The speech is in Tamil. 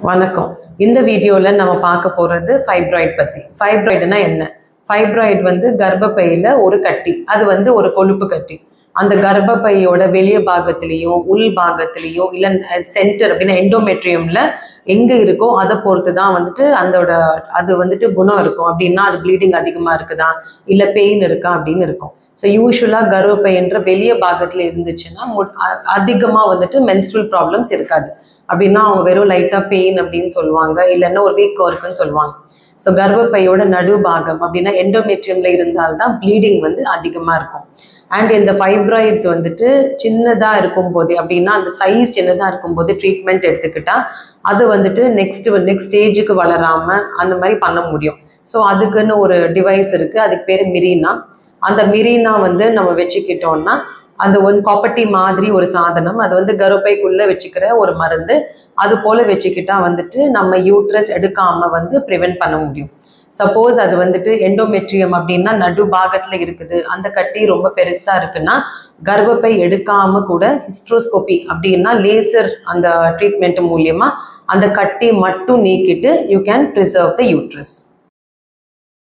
வணக்கம் இந்த வீடியோவில் நம்ம பார்க்க போகிறது ஃபைப்ராய்ட் பற்றி ஃபைப்ராய்டுனா என்ன ஃபைப்ராய்டு வந்து கர்ப்பப்பையில் ஒரு கட்டி அது வந்து ஒரு கொழுப்பு கட்டி அந்த கர்ப்பப்பையோட வெளிய பாகத்திலேயோ உள் பாகத்திலேயோ இல்லை சென்டர் அப்படின்னா எண்டோமெட்ரியமில் எங்கே இருக்கோ அதை பொறுத்து தான் வந்துட்டு அதோட அது வந்துட்டு குணம் இருக்கும் அப்படின்னா அது ப்ளீடிங் அதிகமாக இருக்குதா இல்லை பெயின் இருக்கா அப்படின்னு இருக்கும் ஸோ யூஸ்வலாக கர்ப்பப்பைன்ற வெளிய பாகத்தில் இருந்துச்சுன்னா அதிகமாக வந்துட்டு மென்ஸ்ட்ரல் ப்ராப்ளம்ஸ் இருக்காது அப்படின்னா அவங்க வெறும் லைட்டாக பெயின் அப்படின்னு சொல்லுவாங்க இல்லைன்னா ஒரு வீக்கம் இருக்குன்னு சொல்லுவாங்க ஸோ கர்ப்பப்பையோட நடு பாகம் அப்படின்னா எண்டோமெட்ரியம்ல இருந்தால்தான் ப்ளீடிங் வந்து அதிகமாக இருக்கும் அண்ட் இந்த ஃபைப்ராய்ட்ஸ் வந்துட்டு சின்னதாக இருக்கும் போதே அப்படின்னா அந்த சைஸ் சின்னதாக இருக்கும் போதே ட்ரீட்மெண்ட் எடுத்துக்கிட்டா அது வந்துட்டு நெக்ஸ்ட் நெக்ஸ்ட் ஸ்டேஜுக்கு வளராமல் அந்த மாதிரி பண்ண முடியும் ஸோ அதுக்குன்னு ஒரு டிவைஸ் இருக்குது அதுக்கு பேர் மிரினா அந்த மிரினா வந்து நம்ம வச்சுக்கிட்டோம்னா அந்த ஒரு காப்பர்ட்டி மாதிரி ஒரு சாதனம் அது வந்து கருப்பைக்குள்ள வச்சுக்கிற ஒரு மருந்து அது போல வச்சுக்கிட்டா வந்துட்டு நம்ம யூட்ரஸ் எடுக்காம வந்து ப்ரிவென்ட் பண்ண முடியும் சப்போஸ் அது வந்துட்டு எண்டோமெட்ரியம் அப்படின்னா நடு பாகத்துல இருக்குது அந்த கட்டி ரொம்ப பெருசா இருக்குன்னா கர்ப்பப்பை எடுக்காம கூட ஹிஸ்ட்ரோஸ்கோபி அப்படின்னா லேசர் அந்த ட்ரீட்மெண்ட் மூலியமா அந்த கட்டி மட்டும் நீக்கிட்டு you can preserve the uterus